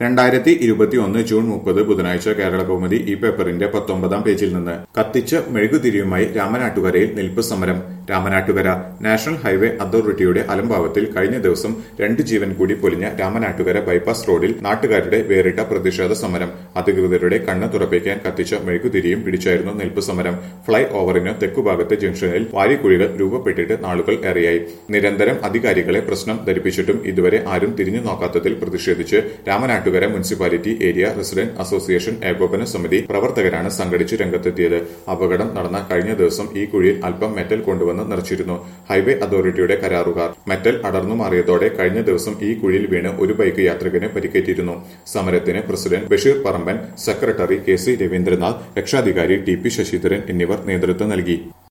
രണ്ടായിരത്തി ഇരുപത്തിയൊന്ന് ജൂൺ മുപ്പത് ബുധനാഴ്ച കേരള കൗമുദി ഈ പേപ്പറിന്റെ പത്തൊമ്പതാം പേജിൽ നിന്ന് കത്തിച്ച മെഴുകുതിരിയുമായി രാമനാട്ടുകരയിൽ നിൽപ്പ് സമരം രാമനാട്ടുകര നാഷണൽ ഹൈവേ അതോറിറ്റിയുടെ അലംഭാവത്തിൽ കഴിഞ്ഞ ദിവസം രണ്ട് ജീവൻ കൂടി പൊലിഞ്ഞ രാമനാട്ടുകര ബൈപ്പാസ് റോഡിൽ നാട്ടുകാരുടെ വേറിട്ട പ്രതിഷേധ സമരം അധികൃതരുടെ കണ്ണ് തുറപ്പിക്കാൻ കത്തിച്ച മെഴുകുതിരിയും പിടിച്ചായിരുന്നു നിൽപ്പ് സമരം ഫ്ളൈ ഓവറിന് തെക്കുഭാഗത്തെ ജംഗ്ഷനിൽ വാരിക്കുഴികൾ രൂപപ്പെട്ടിട്ട് നാളുകൾ ഏറെയായി നിരന്തരം അധികാരികളെ പ്രശ്നം ധരിപ്പിച്ചിട്ടും ഇതുവരെ ആരും തിരിഞ്ഞു നോക്കാത്തതിൽ പ്രതിഷേധിച്ച് Ramanattukara municipality area resident association ഏകോപന സമിതി പ്രവർത്തകരാണ് സംഘടിച്ച് രംഗത്തെത്തിയത് അപകടം നടന്ന കഴിഞ്ഞ ദിവസം ഈ കുഴിയിൽ അല്പം മെറ്റൽ കൊണ്ടുവന്ന് നിറച്ചിരുന്നു ഹൈവേ അതോറിറ്റിയുടെ കരാറുകാർ മെറ്റൽ അടർന്നു മാറിയതോടെ കഴിഞ്ഞ ദിവസം ഈ കുഴിയിൽ വീണ് ഒരു ബൈക്ക് യാത്രികന് പരിക്കേറ്റിരുന്നു സമരത്തിന് president Basheer Paramban secretary K C Raveendranath രക്ഷാധികാരി ടി പി ശശിധരൻ എന്നിവർ നേതൃത്വം നൽകി